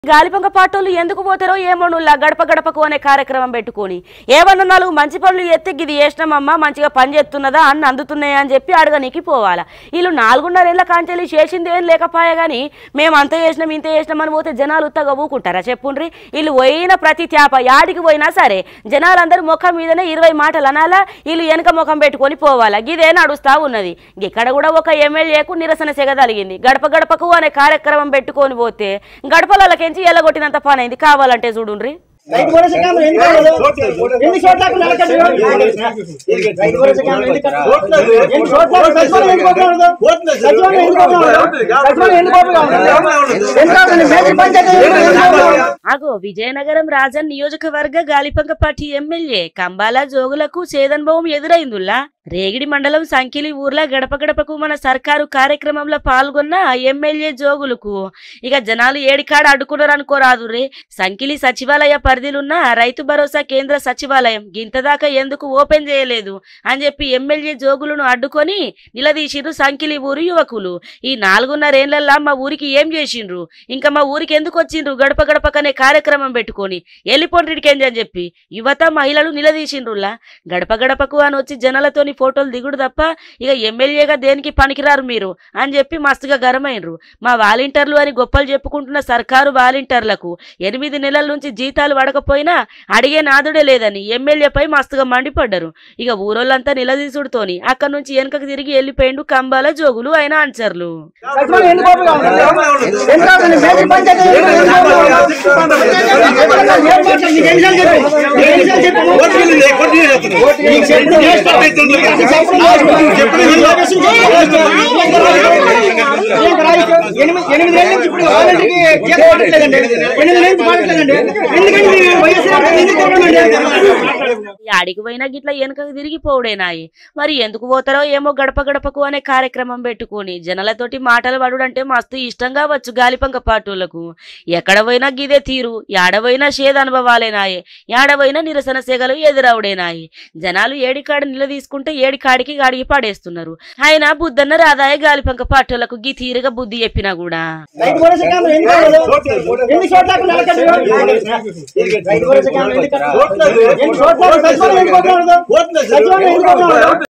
గాలిపంక పాటోళ్ళు ఎందుకు పోతారో ఏమో నువ్వు గడప గడపకు అనే కార్యక్రమం పెట్టుకొని ఏమన్నా నాలుగు మంచి పనులు ఎత్తే ఇది చేసినామమ్మా మంచిగా పని చేస్తున్నదా అన్ని అందుతున్నాయా అని చెప్పి అడగనీకి పోవాలా వీళ్ళు నాలుగున్నరేళ్ల కాంచెల్లి చేసింది ఏం లేకపోయా కానీ మేము అంత చేసినాం ఇంత చేసినాం అని పోతే జనాలు ఉత్తగా ఊకుంటారా చెప్పుండ్రి వీళ్ళు పోయిన ప్రతి త్యాప యాడికి పోయినా సరే జనాలందరూ ముఖం మీదనే ఇరవై మాటలు అనాలా వీళ్ళు వెనక ముఖం పెట్టుకొని పోవాలా గిదే నడుస్తా ఉన్నది ఇక్కడ కూడా ఒక ఎమ్మెల్యేకు నిరసన సెగ తలిగింది గడప గడపకు అనే కార్యక్రమం పెట్టుకొని పోతే గడపలకెంచి ఎల్లగొట్టినంత పని అయింది కావాలంటే చూడుండ్రి రైతు భరోసా కేంద్రం ఎందుకు రాలేదు? ఎన్ని చోట్లకు నరకండి? రైతు భరోసా కేంద్రం ఎందుకు రాలేదు? ఎన్ని చోట్లకు సచివాలయం ఎందుకు ఓపెన్ అవ్వదు? సచివాలయం ఎందుకు ఓపెన్ అవ్వదు? సచివాలయం ఎందుకు ఓపెన్ అవ్వదు? ఎందుకు అవ్వదు? మేజర్ పంచాయతీ ఎందుకు ఓపెన్ అవ్వదు? అగో విజయనగరం రాజన్ నియోజకవర్గ గాలిపంకపాటి ఎమ్మెల్యే కంబాల జోగులకు సేదనుభవం ఎదురైందుల్లా రేగిడి మండలం సంకిలి ఊర్ల గడప గడపకు మన సర్కారు కార్యక్రమంలో పాల్గొన్న ఎమ్మెల్యే జోగులకు ఇక జనాలు ఏడికాడ అడ్డుకున్నారు అనుకోరాదు రే సంకిలి సచివాలయ పరిధిలున్న రైతు భరోసా కేంద్ర సచివాలయం గింతదాకా ఎందుకు ఓపెన్ చేయలేదు అని చెప్పి ఎమ్మెల్యే జోగులను అడ్డుకొని నిలదీసిండ్రు సంకిలి ఊరు యువకులు ఈ నాలుగున్నరేళ్లల్లా మా ఊరికి ఏం చేసిండ్రు ఇంకా మా ఊరికి ఎందుకు వచ్చిండ్రు గడప గడపకనే కార్యక్రమం పెట్టుకొని వెళ్ళిపోండికేంది అని చెప్పి యువత మహిళలు నిలదీసిండ్రులా గడప గడపకు అని వచ్చి జనాలతోని ఫోటోలు దిగుడు తప్ప ఇక ఎమ్మెల్యేగా దేనికి పనికిరారు మీరు అని చెప్పి మస్తుగా గరమైనరు మా వాలంటీర్లు అని గొప్పలు చెప్పుకుంటున్న సర్కారు వాలంటీర్లకు ఎనిమిది నెలల నుంచి జీతాలు పడకపోయినా అడిగే నాదుడే లేదని ఎమ్మెల్యేపై మస్తుగా మండిపడ్డరు ఇక ఊరోళ్ళంతా నిలదీసుడుతోని అక్కడి నుంచి వెనుకకు తిరిగి వెళ్ళిపోయిండు కంబాల జోగులు ఆయన ఆన్సర్లు సచివాలయం ఎందుకు ఓపెన్ అవ్వదు? ఎందుకు అవ్వదు? మేజర్ పంచాయతీ ఎందుకు ఓపెన్ అవ్వదు? మేజర్ పంచాయతీ నీకు ఎన్ని సార్లు చెప్పు? నీకు ఎన్ని సార్లు చెప్పు? నీకు చెప్పు. నీకు ఎనిమిది ఎనిమిది నెలల నుంచి ఇప్పుడు వాలంటీర్కి జీతం పడట్లేదండి. ఎనిమిది నెలల నుంచి పడట్లేదండి. ఎందుకంటే మీరు వైఎస్ఆర్ ఎందుకు కొట్టమండి? ఈ ఆడికి పోయినా గిట్లా వెనుకకు తిరిగి పోవుడేనాయి మరి ఎందుకు పోతారో ఏమో గడప గడపకు అనే కార్యక్రమం పెట్టుకొని జనాలతోటి మాటలు పడుడంటే మస్తు ఇష్టంగా వచ్చు గాలిపంక పాటోళ్లకు ఎక్కడ పోయినా గిదే తీరు ఏడవైనా షేద అనుభవాలేనాయే ఏడవైనా నిరసన సెగలు ఎదురవుడేనాయి జనాలు ఏడికాడ నిలదీసుకుంటే ఏడికాడికి గాడికి పడేస్తున్నారు ఆయన బుద్ధన్న రాదాయ గాలిపంక పాటోళ్లకు గీ తీరుగా బుద్ధి చెప్పినా కూడా రైతు భరోసా కేంద్రం ఎందుకు రాలేదు? ఎన్ని చోట్లకు నరకండి? రైతు భరోసా కేంద్రం ఎందుకు రాలేదు? ఎన్ని చోట్లకు సచివాలయం ఎందుకు ఓపెన్ అవ్వదు? సచివాలయం ఎందుకు ఓపెన్ అవ్వదు?